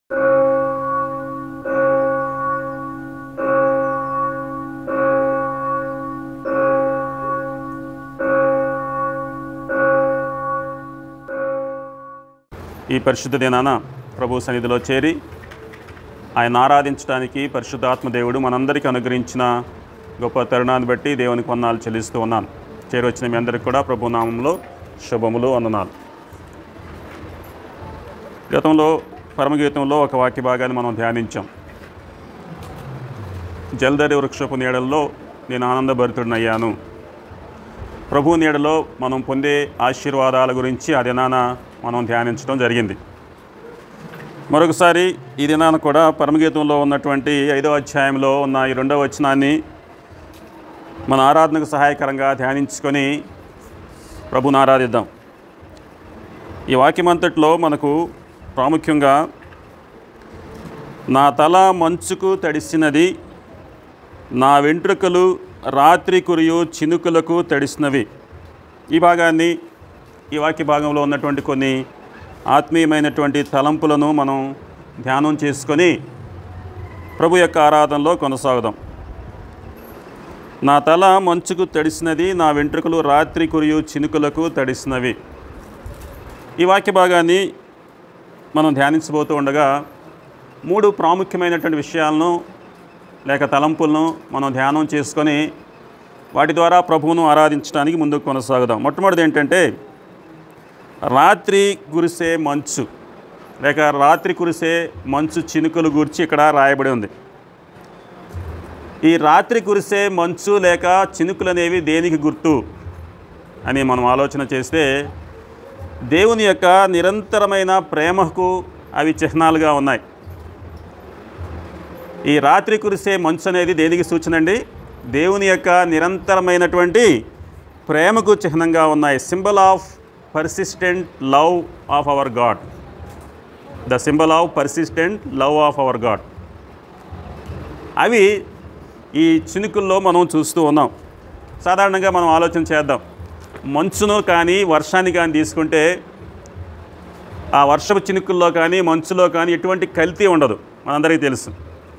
ఈ పరిశుద్ధ దినాన ప్రభు సన్నిధిలో చేరి ఆయన ఆరాధించడానికి పరిశుద్ధాత్మ దేవుడు మనందరికీ అనుగ్రహించిన గొప్ప తరుణాన్ని బట్టి దేవునికి వందనాలు చెల్లిస్తూ ఉన్నాను చేరొచ్చిన మీ అందరికీ కూడా ప్రభు నామంలో శుభములు వందనాలు గతంలో పరమగీతంలో ఒక వాక్య భాగాన్ని మనం ధ్యానించాం జల్దరి వృక్షపు నీడల్లో నేను ఆనందభరితుడినయ్యాను ప్రభు నీడలో మనం పొందే ఆశీర్వాదాల గురించి ఆ దినాన మనం ధ్యానించడం జరిగింది మరొకసారి ఈ దినాన కూడా పరమగీతంలో ఉన్నటువంటి ఐదవ అధ్యాయంలో ఉన్న ఈ రెండవ వచనాన్ని మన ఆరాధనకు సహాయకరంగా ధ్యానించుకొని ప్రభుని ఆరాధిద్దాం ఈ వాక్యమంతట్లో మనకు ప్రాముఖ్యంగా నా తల మంచుకు తడిసినది నా వెంట్రుకలు రాత్రి కురియు చినుకులకు తడిసినవి ఈ భాగాన్ని ఈ వాక్య భాగంలో ఉన్నటువంటి కొన్ని ఆత్మీయమైనటువంటి తలంపులను మనం ధ్యానం చేసుకొని ప్రభు యొక్క ఆరాధనలో కొనసాగుదాం నా తల మంచుకు తడిసినది నా వెంట్రుకలు రాత్రి కురియు చినుకులకు తడిసినవి ఈ వాక్య భాగాన్ని మనం ధ్యానించబోతూ ఉండగా మూడు ప్రాముఖ్యమైనటువంటి విషయాలను లేక తలంపులను మనం ధ్యానం చేసుకొని వాటి ద్వారా ప్రభువును ఆరాధించడానికి ముందుకు కొనసాగుదాం మొట్టమొదటిది ఏంటంటే రాత్రి కురిసే మంచు లేక రాత్రి కురిసే మంచు చినుకులు గురించి ఇక్కడ రాయబడి ఉంది ఈ రాత్రి కురిసే మంచు లేక చినుకులు అనేవి దేనికి గుర్తు అని మనం ఆలోచన చేస్తే దేవుని యొక్క నిరంతరమైన ప్రేమకు అవి చిహ్నాలుగా ఉన్నాయి ఈ రాత్రి కురిసే మంచు అనేది దేనికి సూచన అండి దేవుని యొక్క నిరంతరమైనటువంటి ప్రేమకు చిహ్నంగా ఉన్నాయి symbol of persistent love of our God the symbol of persistent love of our God అవి ఈ చినుకుల్లో మనం చూస్తూ ఉన్నాం సాధారణంగా మనం ఆలోచన చేద్దాం మంచును కానీ వర్షాన్ని కానీ తీసుకుంటే ఆ వర్షపు చినుకుల్లో కానీ మంచులో కానీ ఎటువంటి కల్తీ ఉండదు మనందరికీ తెలుసు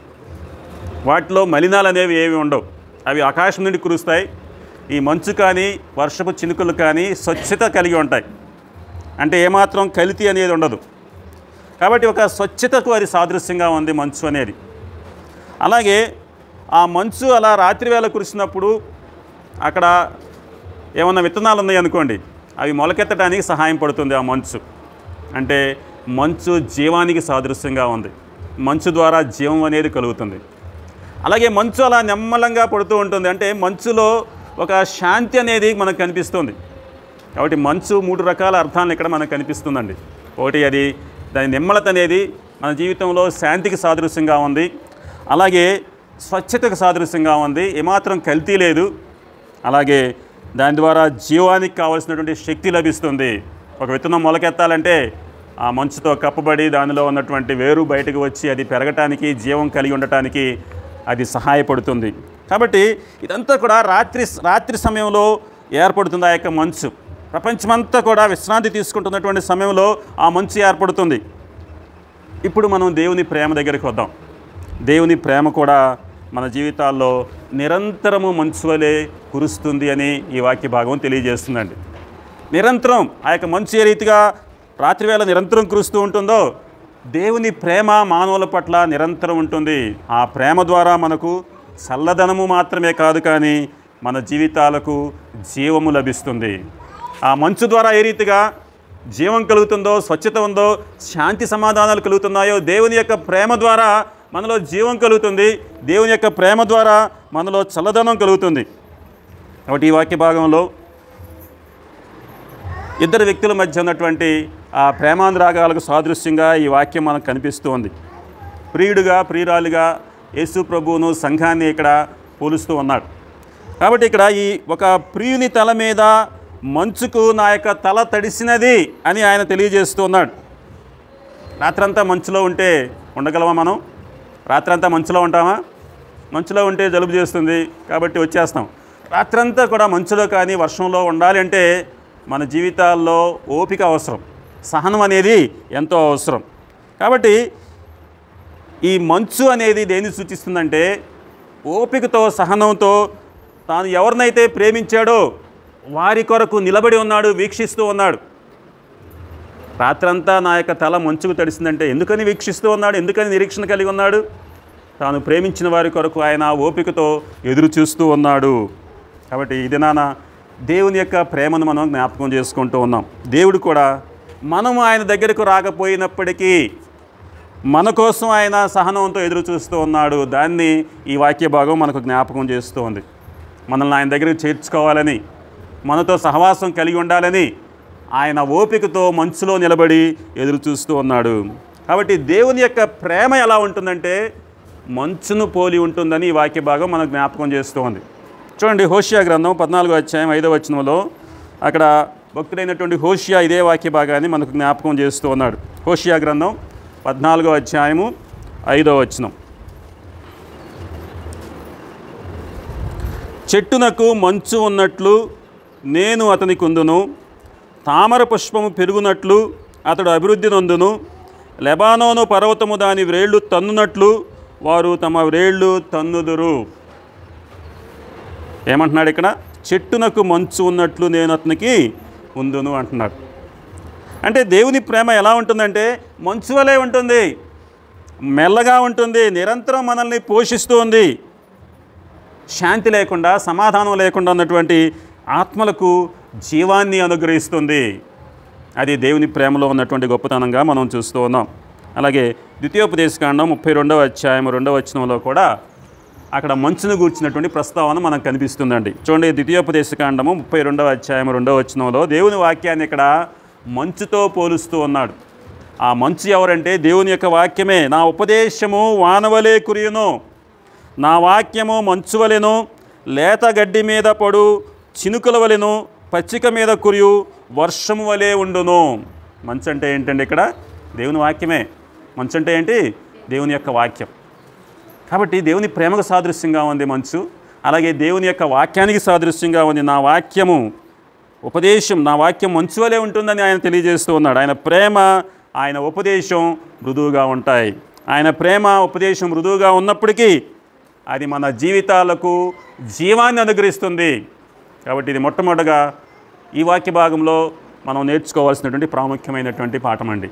వాటిలో మలినాలు అనేవి ఏవి ఉండవు అవి ఆకాశం నుండి కురుస్తాయి ఈ మంచు కానీ వర్షపు చినుకులు కానీ స్వచ్ఛత కలిగి ఉంటాయి అంటే ఏమాత్రం కల్తీ అనేది ఉండదు కాబట్టి ఒక స్వచ్ఛతకు అది సాదృశ్యంగా ఉంది మంచు అనేది అలాగే ఆ మంచు అలా రాత్రి వేళ కురిసినప్పుడు అక్కడ ఏమన్నా విత్తనాలు ఉన్నాయి అనుకోండి అవి మొలకెత్తడానికి సహాయం పడుతుంది ఆ మంచు అంటే మంచు జీవానికి సాదృశ్యంగా ఉంది మంచు ద్వారా జీవం అనేది కలుగుతుంది అలాగే మంచు అలా నెమ్మలంగా పడుతూ ఉంటుంది అంటే మంచులో ఒక శాంతి అనేది మనకు కనిపిస్తుంది కాబట్టి మంచు మూడు రకాల అర్థాలను ఇక్కడ మనకు కనిపిస్తుందండి ఒకటి అది దాని నిమ్మలత అనేది మన జీవితంలో శాంతికి సాదృశ్యంగా ఉంది అలాగే స్వచ్ఛతకు సాదృశ్యంగా ఉంది ఏమాత్రం కల్తీ లేదు అలాగే దాని ద్వారా జీవానికి కావలసినటువంటి శక్తి లభిస్తుంది ఒక విత్తనం మొలకెత్తాలంటే ఆ మంచుతో కప్పబడి దానిలో ఉన్నటువంటి వేరు బయటకు వచ్చి అది పెరగటానికి జీవం కలిగి ఉండటానికి అది సహాయపడుతుంది కాబట్టి ఇదంతా కూడా రాత్రి రాత్రి సమయంలో ఏర్పడుతుంది ఆ యొక్క మంచు ప్రపంచమంతా కూడా విశ్రాంతి తీసుకుంటున్నటువంటి సమయంలో ఆ మంచు ఏర్పడుతుంది ఇప్పుడు మనం దేవుని ప్రేమ దగ్గరికి వద్దాం దేవుని ప్రేమ కూడా మన జీవితాల్లో నిరంతరము మంచు వలె కురుస్తుంది అని ఈ వాక్య భాగం తెలియజేస్తుందండి నిరంతరం ఆ యొక్క మంచు ఏ రీతిగా రాత్రివేళ నిరంతరం కురుస్తూ ఉంటుందో దేవుని ప్రేమ మానవుల పట్ల నిరంతరం ఉంటుంది ఆ ప్రేమ ద్వారా మనకు చల్లదనము మాత్రమే కాదు కానీ మన జీవితాలకు జీవము లభిస్తుంది ఆ మంచు ద్వారా ఏ రీతిగా జీవం కలుగుతుందో స్వచ్ఛత ఉందో శాంతి సమాధానాలు కలుగుతున్నాయో దేవుని యొక్క ప్రేమ ద్వారా మనలో జీవం కలుగుతుంది దేవుని యొక్క ప్రేమ ద్వారా మనలో చల్లదనం కలుగుతుంది కాబట్టి ఈ వాక్య భాగంలో ఇద్దరు వ్యక్తుల మధ్య ఉన్నటువంటి ఆ ప్రేమానురాగాలకు సాదృశ్యంగా ఈ వాక్యం మనకు కనిపిస్తూ ఉంది ప్రియుడుగా ప్రియురాలుగా యేసు ప్రభువును సంఘాన్ని ఇక్కడ పోలుస్తూ ఉన్నాడు కాబట్టి ఇక్కడ ఈ ఒక ప్రియుని తల మీద మంచుకు నా యొక్క తల తడిసినది అని ఆయన తెలియజేస్తూ ఉన్నాడు రాత్రంతా మంచులో ఉంటే ఉండగలమా మనం రాత్రంతా మంచులో ఉంటామా మంచులో ఉంటే జలుబు చేస్తుంది కాబట్టి వచ్చేస్తాం రాత్రంతా కూడా మంచులో కానీ వర్షంలో ఉండాలి అంటే మన జీవితాల్లో ఓపిక అవసరం సహనం అనేది ఎంతో అవసరం కాబట్టి ఈ మంచు అనేది దేన్ని సూచిస్తుందంటే ఓపికతో సహనంతో తాను ఎవరినైతే ప్రేమించాడో వారి కొరకు నిలబడి ఉన్నాడు వీక్షిస్తూ ఉన్నాడు రాత్రంతా నా యొక్క తల మంచుకు తడిసిందంటే ఎందుకని వీక్షిస్తూ ఉన్నాడు ఎందుకని నిరీక్షణ కలిగి ఉన్నాడు తాను ప్రేమించిన వారి కొరకు ఆయన ఓపికతో ఎదురు చూస్తూ ఉన్నాడు కాబట్టి ఇది నాన్న దేవుని యొక్క ప్రేమను మనం జ్ఞాపకం చేసుకుంటూ ఉన్నాం దేవుడు కూడా మనం ఆయన దగ్గరకు రాకపోయినప్పటికీ మన కోసం ఆయన సహనంతో ఎదురు చూస్తూ ఉన్నాడు దాన్ని ఈ వాక్య భాగం మనకు జ్ఞాపకం చేస్తూ ఉంది మనల్ని ఆయన దగ్గరికి చేర్చుకోవాలని మనతో సహవాసం కలిగి ఉండాలని ఆయన ఓపికతో మంచులో నిలబడి ఎదురు చూస్తూ ఉన్నాడు కాబట్టి దేవుని యొక్క ప్రేమ ఎలా ఉంటుందంటే మంచును పోలి ఉంటుందని ఈ వాక్య భాగం మనకు జ్ఞాపకం చేస్తూ ఉంది చూడండి హోషియా గ్రంథం పద్నాలుగో అధ్యాయం ఐదో వచనంలో అక్కడ భక్తుడైనటువంటి హోషియా ఇదే వాక్య భాగాన్ని మనకు జ్ఞాపకం చేస్తూ ఉన్నాడు హోషియా గ్రంథం పద్నాలుగో అధ్యాయము ఐదో వచనం చెట్టునకు మంచు ఉన్నట్లు నేను అతని కుందును తామర పుష్పము పెరుగునట్లు అతడు అభివృద్ధి నొందును లెబానోను పర్వతము దాని వ్రేళ్ళు తన్నునట్లు వారు తమ వ్రేళ్ళు తన్నుదురు ఏమంటున్నాడు ఇక్కడ చెట్టునకు మంచు ఉన్నట్లు నేను అతనికి ఉందును అంటున్నాడు అంటే దేవుని ప్రేమ ఎలా ఉంటుందంటే మంచు వలె ఉంటుంది మెల్లగా ఉంటుంది నిరంతరం మనల్ని పోషిస్తూ ఉంది శాంతి లేకుండా సమాధానం లేకుండా ఉన్నటువంటి ఆత్మలకు జీవాన్ని అనుగ్రహిస్తుంది అది దేవుని ప్రేమలో ఉన్నటువంటి గొప్పతనంగా మనం చూస్తూ ఉన్నాం అలాగే ద్వితీయోపదేశకాండం ముప్పై రెండవ అధ్యాయం రెండవ వచనంలో కూడా అక్కడ మంచును గూర్చినటువంటి ప్రస్తావన మనకు కనిపిస్తుందండి చూడండి ద్వితీయోపదేశకాండము ముప్పై రెండవ అధ్యాయం రెండవ వచనంలో దేవుని వాక్యాన్ని ఇక్కడ మంచుతో పోలుస్తూ ఉన్నాడు ఆ మంచు ఎవరంటే దేవుని యొక్క వాక్యమే నా ఉపదేశము వానవలే కురియును నా వాక్యము మంచు వలెను లేత గడ్డి మీద పడు చినుకుల వలెను పచ్చిక మీద కురియు వర్షము వలె ఉండును మంచు అంటే ఏంటండి ఇక్కడ దేవుని వాక్యమే మంచు అంటే ఏంటి దేవుని యొక్క వాక్యం కాబట్టి దేవుని ప్రేమకు సాదృశ్యంగా ఉంది మంచు అలాగే దేవుని యొక్క వాక్యానికి సాదృశ్యంగా ఉంది నా వాక్యము ఉపదేశం నా వాక్యం మంచు వలె ఉంటుందని ఆయన తెలియజేస్తూ ఉన్నాడు ఆయన ప్రేమ ఆయన ఉపదేశం మృదువుగా ఉంటాయి ఆయన ప్రేమ ఉపదేశం మృదువుగా ఉన్నప్పటికీ అది మన జీవితాలకు జీవాన్ని అనుగ్రహిస్తుంది కాబట్టి ఇది మొట్టమొదటగా ఈ వాక్య భాగంలో మనం నేర్చుకోవాల్సినటువంటి ప్రాముఖ్యమైనటువంటి పాఠం అండి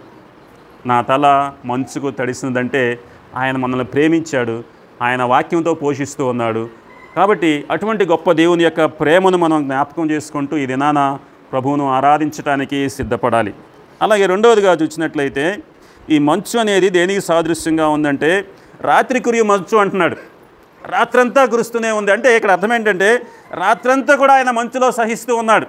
నా తల మంచుకు తడిసినదంటే ఆయన మనల్ని ప్రేమించాడు ఆయన వాక్యంతో పోషిస్తూ ఉన్నాడు కాబట్టి అటువంటి గొప్ప దేవుని యొక్క ప్రేమను మనం జ్ఞాపకం చేసుకుంటూ ఈ దినాన ప్రభువును ఆరాధించడానికి సిద్ధపడాలి అలాగే రెండవదిగా చూసినట్లయితే ఈ మంచు అనేది దేనికి సాదృశ్యంగా ఉందంటే రాత్రి కురియు మంచు అంటున్నాడు రాత్రంతా కురుస్తూనే ఉంది అంటే ఇక్కడ అర్థం ఏంటంటే రాత్రంతా కూడా ఆయన మంచులో సహిస్తూ ఉన్నాడు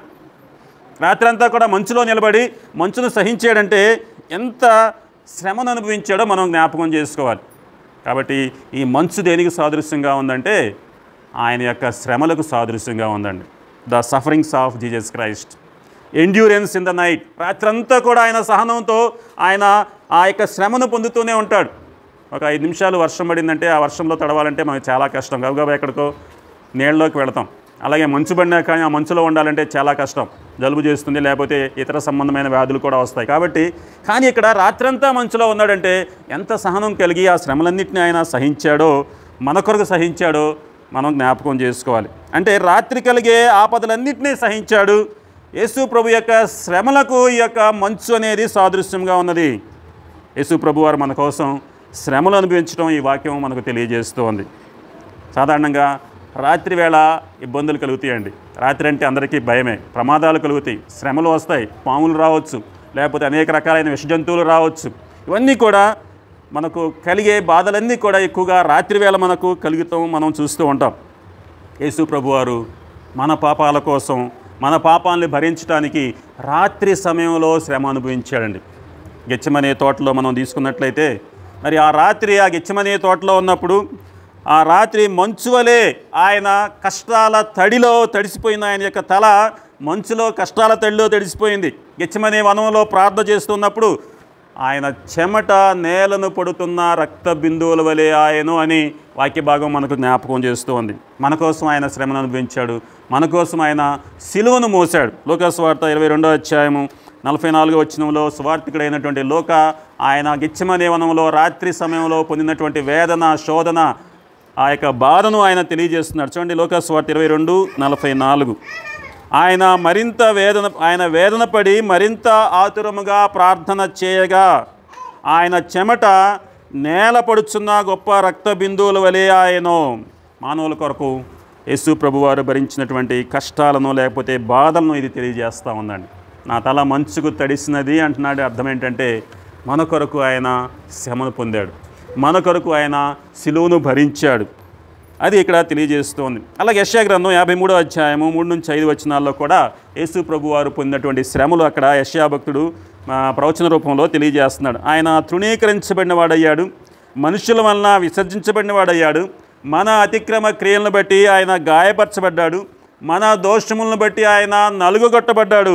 రాత్రంతా కూడా మంచులో నిలబడి మంచును సహించాడంటే ఎంత శ్రమను అనుభవించాడో మనం జ్ఞాపకం చేసుకోవాలి కాబట్టి ఈ మంచు దేనికి సాదృశ్యంగా ఉందంటే ఆయన యొక్క శ్రమలకు సాదృశ్యంగా ఉందండి the sufferings of Jesus Christ endurance in the night రాత్రంతా కూడా ఆయన సహనంతో ఆయన ఆ యొక్క శ్రమను పొందుతూనే ఉంటాడు ఒక ఐదు నిమిషాలు వర్షం పడిందంటే ఆ వర్షంలో తడవాలంటే మనకు చాలా కష్టం గబగబా ఎక్కడికో నీళ్ళలోకి వెళతాం అలాగే మంచు పడినా కానీ ఆ మంచులో ఉండాలంటే చాలా కష్టం జలుబు చేస్తుంది లేకపోతే ఇతర సంబంధమైన వ్యాధులు కూడా వస్తాయి కాబట్టి కానీ ఇక్కడ రాత్రంతా మంచులో ఉన్నాడంటే ఎంత సహనం కలిగి ఆ శ్రమలన్నింటినీ ఆయన సహించాడో మన కొరకు సహించాడో మనం జ్ఞాపకం చేసుకోవాలి అంటే రాత్రి కలిగే ఆపదలన్నింటినీ సహించాడు యేసు ప్రభు యొక్క శ్రమలకు ఈ యొక్క మంచు అనేది సాదృశ్యంగా ఉన్నది యేసు ప్రభు వారు మన కోసం శ్రమలు అనుభవించడం ఈ వాక్యం మనకు తెలియజేస్తోంది సాధారణంగా రాత్రి వేళ ఇబ్బందులు కలుగుతాయండి రాత్రి అంటే అందరికీ భయమే ప్రమాదాలు కలుగుతాయి శ్రమలు వస్తాయి పాములు రావచ్చు లేకపోతే అనేక రకాలైన విష జంతువులు రావచ్చు ఇవన్నీ కూడా మనకు కలిగే బాధలన్నీ కూడా ఎక్కువగా రాత్రి వేళ మనకు కలుగుతాం మనం చూస్తూ ఉంటాం యేసు ప్రభువారు మన పాపాల కోసం మన పాపాలని భరించడానికి రాత్రి సమయంలో శ్రమ అనుభవించాడండి గెచ్చమనే తోటలో మనం తీసుకున్నట్లయితే మరి ఆ రాత్రి ఆ గెచ్చమనే తోటలో ఉన్నప్పుడు ఆ రాత్రి మంచు వలె ఆయన కష్టాల తడిలో తడిసిపోయిన ఆయన యొక్క తల మంచులో కష్టాల తడిలో తడిసిపోయింది గెచ్చమనే వనంలో ప్రార్థన చేస్తున్నప్పుడు ఆయన చెమట నేలను పడుతున్న రక్త బిందువుల వలె ఆయను అని వాక్య భాగం మనకు జ్ఞాపకం చేస్తోంది మన కోసం ఆయన శ్రమను అనుభవించాడు మన కోసం ఆయన సిలువను మోశాడు లోకస్వార్త ఇరవై రెండో అధ్యాయము నలభై నాలుగో వచనంలో సువార్థికుడైనటువంటి లోక ఆయన గిచ్చమనే వనంలో రాత్రి సమయంలో పొందినటువంటి వేదన శోధన ఆ యొక్క బాధను ఆయన తెలియజేస్తున్నాడు చూడండి లోక సువార్త ఇరవై రెండు నలభై నాలుగు ఆయన మరింత వేదన ఆయన వేదన పడి మరింత ఆతురముగా ప్రార్థన చేయగా ఆయన చెమట నేల పడుచున్న గొప్ప రక్త బిందువుల వలె ఆయను మానవుల కొరకు యేసు ప్రభువారు భరించినటువంటి కష్టాలను లేకపోతే బాధలను ఇది తెలియజేస్తూ ఉందండి నా తల మంచుకు తడిసినది అంటున్నాడు అర్థం ఏంటంటే మన కొరకు ఆయన శ్రమను పొందాడు మన కొరకు ఆయన శిలువను భరించాడు అది ఇక్కడ తెలియజేస్తోంది అలాగే యశ్యా గ్రంథం యాభై మూడో అధ్యాయము మూడు నుంచి ఐదు వచనాల్లో కూడా యేసు ప్రభు వారు పొందినటువంటి శ్రమలు అక్కడ యశ్యా భక్తుడు ఆ, ప్రవచన రూపంలో తెలియజేస్తున్నాడు ఆయన తృణీకరించబడిన వాడయ్యాడు మనుషుల వలన విసర్జించబడిన వాడయ్యాడు మన అతిక్రమ క్రియలను బట్టి ఆయన గాయపరచబడ్డాడు మన దోషములను బట్టి ఆయన నలుగుగొట్టబడ్డాడు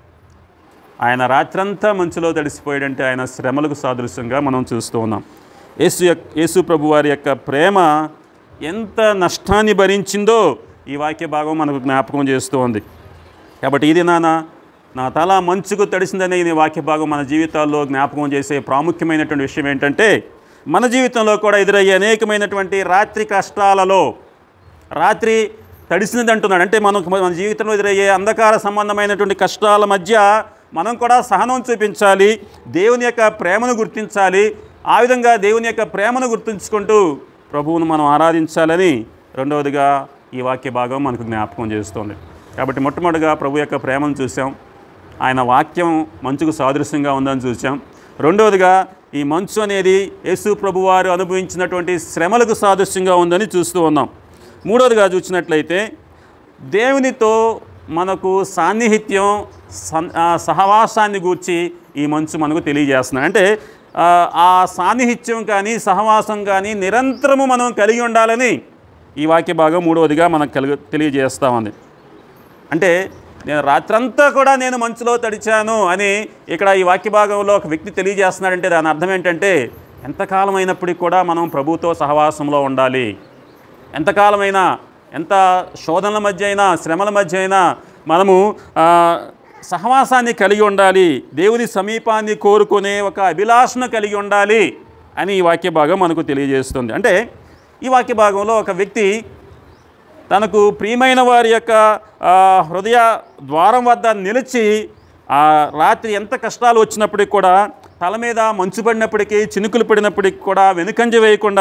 ఆయన రాత్రంతా మంచులో తడిసిపోయాడంటే ఆయన శ్రమలకు సాదృశ్యంగా మనం చూస్తూ ఉన్నాం యేసు యొక్క యేసు ప్రభు వారి యొక్క ప్రేమ ఎంత నష్టాన్ని భరించిందో ఈ వాక్య భాగం మనకు జ్ఞాపకం చేస్తూ ఉంది కాబట్టి ఇది నాన్న నా తల మంచుకు తడిసిందనే ఈ వాక్య భాగం మన జీవితాల్లో జ్ఞాపకం చేసే ప్రాముఖ్యమైనటువంటి విషయం ఏంటంటే మన జీవితంలో కూడా ఎదురయ్యే అనేకమైనటువంటి రాత్రి కష్టాలలో రాత్రి తడిసినది అంటున్నాడు అంటే మనకు మన జీవితంలో ఎదురయ్యే అంధకార సంబంధమైనటువంటి కష్టాల మధ్య మనం కూడా సహనం చూపించాలి దేవుని యొక్క ప్రేమను గుర్తించాలి ఆ విధంగా దేవుని యొక్క ప్రేమను గుర్తుంచుకుంటూ ప్రభువును మనం ఆరాధించాలని రెండవదిగా ఈ వాక్య భాగం మనకు జ్ఞాపకం చేస్తుంది కాబట్టి మొట్టమొదటిగా ప్రభు యొక్క ప్రేమను చూసాం ఆయన వాక్యం మంచుకు సాదృశ్యంగా ఉందని చూసాం రెండవదిగా ఈ మంచు అనేది యేసు ప్రభు వారు అనుభవించినటువంటి శ్రమలకు సాదృశ్యంగా ఉందని చూస్తూ ఉన్నాం మూడవదిగా చూసినట్లయితే దేవునితో మనకు సాన్నిహిత్యం సన్- ఆ సహవాసాన్ని గూర్చి ఈ మంచు మనకు తెలియజేస్తున్నాడు అంటే ఆ, ఆ సాన్నిహిత్యం కానీ సహవాసం కానీ నిరంతరము మనం కలిగి ఉండాలని ఈ వాక్య భాగం మూడవదిగా మనకు కలిగి తెలియజేస్తా ఉంది అంటే నేను రాత్రంతా కూడా నేను మంచులో తడిచాను అని ఇక్కడ ఈ వాక్య భాగంలో ఒక వ్యక్తి తెలియజేస్తున్నాడంటే దాని అర్థం ఏంటంటే ఎంతకాలం అయినప్పటికీ కూడా మనం ప్రభుతో సహవాసంలో ఉండాలి ఎంతకాలమైనా ఎంత శోధనల మధ్య అయినా శ్రమల మధ్య అయినా మనము ఆ, సహవాసాన్ని కలిగి ఉండాలి దేవుని సమీపాన్ని కోరుకునే ఒక అభిలాషను కలిగి ఉండాలి అని ఈ వాక్య భాగం మనకు తెలియజేస్తుంది అంటే ఈ వాక్య భాగంలో ఒక వ్యక్తి తనకు ప్రియమైన వారి యొక్క ఆ, హృదయ ద్వారం వద్ద నిలిచి ఆ రాత్రి ఎంత కష్టాలు వచ్చినప్పటికి కూడా తల మీద మంచు పడినప్పటికీ చినుకులు పడినప్పటికి కూడా వెనుకంజ వేయకుండా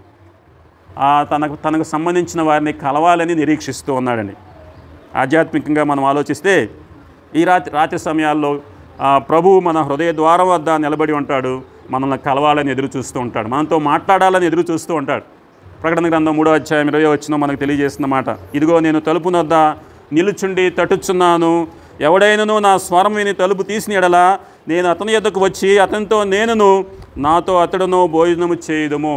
ఆ, తనకు తనకు సంబంధించిన వారిని కలవాలని నిరీక్షిస్తూ ఉన్నాడండి ఆధ్యాత్మికంగా మనం ఆలోచిస్తే ఈ రాత్రి రాత్రి సమయాల్లో ఆ, ప్రభువు మన హృదయ ద్వారం వద్ద నిలబడి ఉంటాడు మనల్ని కలవాలని ఎదురు చూస్తూ ఉంటాడు మనతో మాట్లాడాలని ఎదురు చూస్తూ ఉంటాడు ప్రకటన గ్రంథం మూడో అధ్యాయం ఇరవై వచ్చిన మనకు తెలియజేసిన మాట ఇదిగో నేను తలుపు నొద్ద నిలుచుండి తట్టుచున్నాను ఎవడైనను నా స్వరం విని తలుపు తీసిన ఎడలా నేను అతని యొద్దకు వచ్చి అతనితో నేనును నాతో అతడును భోజనము చేయుదుము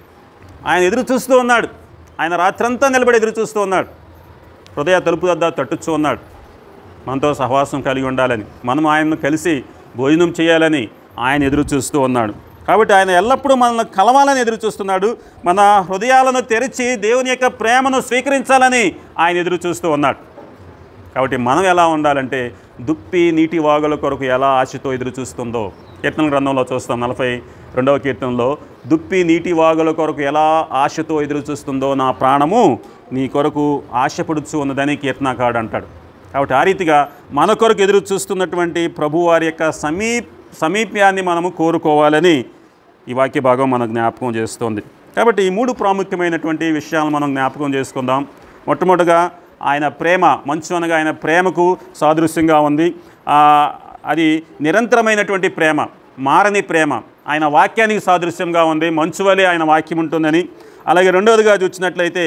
ఆయన ఎదురు చూస్తూ ఉన్నాడు ఆయన రాత్రంతా నిలబడి ఎదురు చూస్తూ ఉన్నాడు హృదయ తలుపు వద్ద తట్టుచూ ఉన్నాడు మనతో సహవాసం కలిగి ఉండాలని మనం ఆయన్ను కలిసి భోజనం చేయాలని ఆయన ఎదురు చూస్తూ ఉన్నాడు కాబట్టి ఆయన ఎల్లప్పుడూ మనల్ని కలవాలని ఎదురు చూస్తున్నాడు మన హృదయాలను తెరిచి దేవుని యొక్క ప్రేమను స్వీకరించాలని ఆయన ఎదురు చూస్తూ ఉన్నాడు కాబట్టి మనం ఎలా ఉండాలంటే దుప్పి నీటి వాగుల కొరకు ఎలా ఆశతో ఎదురు చూస్తుందో కీర్తన గ్రంథంలో చూస్తాం నలభై రెండవ కీర్తనలో దుప్పి నీటి వాగుల కొరకు ఎలా ఆశతో ఎదురు చూస్తుందో నా ప్రాణము నీ కొరకు ఆశపడుచు ఉన్నదని కీర్తనాకాడు అంటాడు కాబట్టి ఆ రీతిగా మన కొరకు ఎదురు చూస్తున్నటువంటి ప్రభు వారి యొక్క సమీ సమీప్యాన్ని మనము కోరుకోవాలని ఈ వాక్య భాగం మనకు జ్ఞాపకం చేస్తుంది కాబట్టి ఈ మూడు ప్రాముఖ్యమైనటువంటి విషయాలను మనం జ్ఞాపకం చేసుకుందాం మొట్టమొదటిగా ఆయన ప్రేమ మంచు అనగా ఆయన ప్రేమకు సాదృశ్యంగా ఉంది ఆ, అది నిరంతరమైనటువంటి ప్రేమ మారని ప్రేమ ఆయన వాక్యానికి సాదృశ్యంగా ఉంది మంచు వలె ఆయన వాక్యం ఉంటుందని అలాగే రెండవదిగా చూసినట్లయితే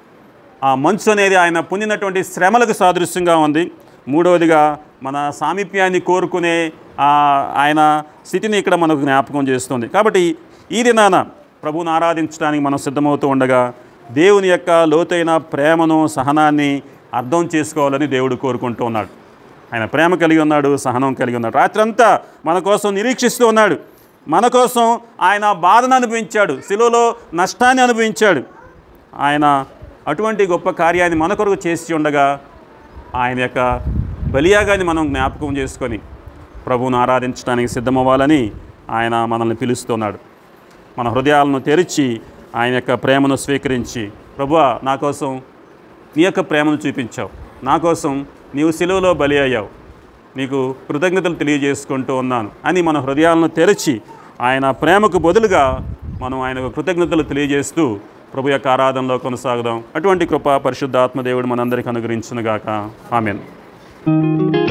ఆ మంచు అనేది ఆయన పొందినటువంటి శ్రమలకు సాదృశ్యంగా ఉంది మూడవదిగా మన సామీప్యాన్ని కోరుకునే ఆ, ఆయన స్థితిని ఇక్కడ మనకు జ్ఞాపకం చేస్తుంది కాబట్టి ఈ దినాన ప్రభువుని ఆరాధించడానికి మనం సిద్ధమవుతూ ఉండగా దేవుని యొక్క లోతైన ప్రేమను సహనాన్ని అర్థం చేసుకోవాలని దేవుడు కోరుకుంటూ ఉన్నాడు ఆయన ప్రేమ కలిగి ఉన్నాడు సహనం కలిగి ఉన్నాడు రాత్రంతా మన కోసం నిరీక్షిస్తూ ఉన్నాడు మన కోసం ఆయన బాధను అనుభవించాడు శిలువలో నష్టాన్ని అనుభవించాడు ఆయన అటువంటి గొప్ప కార్యాన్ని మన కొరకు చేసి ఉండగా ఆయన యొక్క బలియాగాన్ని మనం జ్ఞాపకం చేసుకొని ప్రభువును ఆరాధించడానికి సిద్ధమవ్వాలని ఆయన మనల్ని పిలుస్తున్నాడు మన హృదయాలను తెరిచి ఆయన యొక్క ప్రేమను స్వీకరించి ప్రభువా నా కోసం నీ యొక్క ప్రేమను చూపించావు నా కోసం నీవు సిలువలో బలి అయ్యావు నీకు కృతజ్ఞతలు తెలియజేసుకుంటూ ఉన్నాను అని మన హృదయాలను తెరిచి ఆయన ప్రేమకు బదులుగా మనం ఆయనకు కృతజ్ఞతలు తెలియజేస్తూ ప్రభు యొక్క ఆరాధనలో కొనసాగుదాం అటువంటి కృప పరిశుద్ధాత్మ దేవుడు మనందరికీ అనుగ్రహించునుగాక ఆమెన్